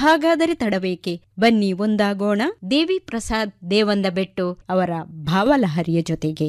ಹಾಗಾದರೆ ತಡಬೇಕೆ ಬನ್ನಿ ಒಂದಾಗೋಣ ದೇವಿ ಪ್ರಸಾದ್ ದೇವಂದ ಬೆಟ್ಟು ಅವರ ಭಾವಲಹರಿಯ ಜೊತೆಗೆ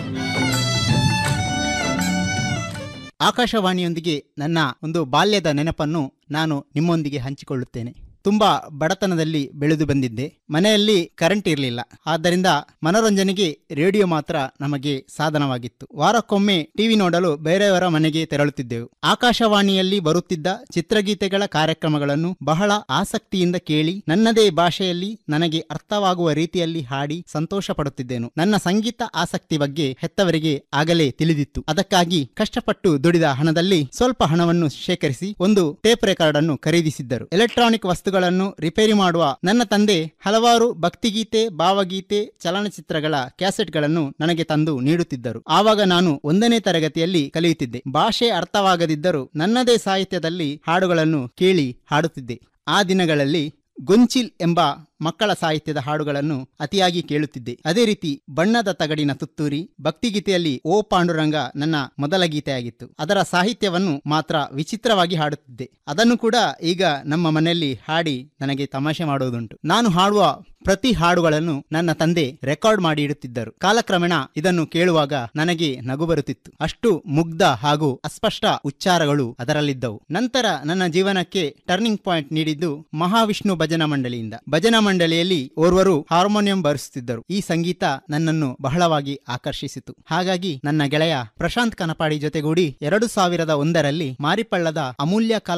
ಆಕಾಶವಾಣಿಯೊಂದಿಗೆ ನನ್ನ ಒಂದು ಬಾಲ್ಯದ ನೆನಪನ್ನು ನಾನು ನಿಮ್ಮೊಂದಿಗೆ ಹಂಚಿಕೊಳ್ಳುತ್ತೇನೆ ತುಂಬಾ ಬಡತನದಲ್ಲಿ ಬೆಳೆದು ಬಂದಿದ್ದೆ ಮನೆಯಲ್ಲಿ ಕರೆಂಟ್ ಇರಲಿಲ್ಲ ಆದ್ದರಿಂದ ಮನೋರಂಜನೆಗೆ ರೇಡಿಯೋ ಮಾತ್ರ ನಮಗೆ ಸಾಧನವಾಗಿತ್ತು ವಾರಕ್ಕೊಮ್ಮೆ ಟಿವಿ ನೋಡಲು ಬೇರೆಯವರ ಮನೆಗೆ ತೆರಳುತ್ತಿದ್ದೆವು ಆಕಾಶವಾಣಿಯಲ್ಲಿ ಬರುತ್ತಿದ್ದ ಚಿತ್ರಗೀತೆಗಳ ಕಾರ್ಯಕ್ರಮಗಳನ್ನು ಬಹಳ ಆಸಕ್ತಿಯಿಂದ ಕೇಳಿ ನನ್ನದೇ ಭಾಷೆಯಲ್ಲಿ ನನಗೆ ಅರ್ಥವಾಗುವ ರೀತಿಯಲ್ಲಿ ಹಾಡಿ ಸಂತೋಷ ಪಡುತ್ತಿದ್ದೆನು ನನ್ನ ಸಂಗೀತ ಆಸಕ್ತಿ ಬಗ್ಗೆ ಹೆತ್ತವರಿಗೆ ಆಗಲೇ ತಿಳಿದಿತ್ತು ಅದಕ್ಕಾಗಿ ಕಷ್ಟಪಟ್ಟು ದುಡಿದ ಹಣದಲ್ಲಿ ಸ್ವಲ್ಪ ಹಣವನ್ನು ಶೇಖರಿಸಿ ಒಂದು ಟೇಪ್ ರೆಕಾರ್ಡ್ ಅನ್ನು ಖರೀದಿಸಿದ್ದರು ಎಲೆಕ್ಟ್ರಾನಿಕ್ ವಸ್ತುಗಳನ್ನು ರಿಪೇರಿ ಮಾಡುವ ನನ್ನ ತಂದೆ ಹಲವಾರು ಭಕ್ತಿಗೀತೆ ಭಾವಗೀತೆ ಚಲನಚಿತ್ರಗಳ ಕ್ಯಾಸೆಟ್ಗಳನ್ನು ನನಗೆ ತಂದು ನೀಡುತ್ತಿದ್ದರು ಆವಾಗ ನಾನು ಒಂದನೇ ತರಗತಿಯಲ್ಲಿ ಕಲಿಯುತ್ತಿದ್ದೆ ಭಾಷೆ ಅರ್ಥವಾಗದಿದ್ದರೂ ನನ್ನದೇ ಸಾಹಿತ್ಯದಲ್ಲಿ ಹಾಡುಗಳನ್ನು ಕೇಳಿ ಹಾಡುತ್ತಿದ್ದೆ ಆ ದಿನಗಳಲ್ಲಿ ಗೊಂಚಿಲ್ ಎಂಬ ಮಕ್ಕಳ ಸಾಹಿತ್ಯದ ಹಾಡುಗಳನ್ನು ಅತಿಯಾಗಿ ಕೇಳುತ್ತಿದ್ದೆ ಅದೇ ರೀತಿ ಬಣ್ಣದ ತಗಡಿನ ತುತ್ತೂರಿ ಭಕ್ತಿಗೀತೆಯಲ್ಲಿ ಓ ಪಾಂಡುರಂಗ ನನ್ನ ಮೊದಲ ಗೀತೆಯಾಗಿತ್ತು ಅದರ ಸಾಹಿತ್ಯವನ್ನು ಮಾತ್ರ ವಿಚಿತ್ರವಾಗಿ ಹಾಡುತ್ತಿದ್ದೆ ಅದನ್ನು ಕೂಡ ಈಗ ನಮ್ಮ ಮನೆಯಲ್ಲಿ ಹಾಡಿ ನನಗೆ ತಮಾಷೆ ಮಾಡುವುದುಂಟು ನಾನು ಹಾಡುವ ಪ್ರತಿ ಹಾಡುಗಳನ್ನು ನನ್ನ ತಂದೆ ರೆಕಾರ್ಡ್ ಮಾಡಿ ಇಡುತ್ತಿದ್ದರು ಕಾಲಕ್ರಮೇಣ ಇದನ್ನು ಕೇಳುವಾಗ ನನಗೆ ನಗು ಬರುತ್ತಿತ್ತು ಅಷ್ಟು ಮುಗ್ಧ ಹಾಗೂ ಅಸ್ಪಷ್ಟ ಉಚ್ಚಾರಗಳು ಅದರಲ್ಲಿದ್ದವು ನಂತರ ನನ್ನ ಜೀವನಕ್ಕೆ ಟರ್ನಿಂಗ್ ಪಾಯಿಂಟ್ ನೀಡಿದ್ದು ಮಹಾವಿಷ್ಣು ಭಜನಾ ಮಂಡಳಿಯಿಂದ ಭಜನಾ ಮಂಡಳಿಯಲ್ಲಿ ಓರ್ವರು ಹಾರ್ಮೋನಿಯಂ ಬಾರಿಸುತ್ತಿದ್ದರು ಈ ಸಂಗೀತ ನನ್ನನ್ನು ಬಹಳವಾಗಿ ಆಕರ್ಷಿಸಿತು ಹಾಗಾಗಿ ನನ್ನ ಗೆಳೆಯ ಪ್ರಶಾಂತ್ ಕನಪಾಡಿ ಜೊತೆಗೂಡಿ ಎರಡು ಸಾವಿರದ ಒಂದರಲ್ಲಿ ಮಾರಿಪಳ್ಳದ ಅಮೂಲ್ಯ ಕಲಾ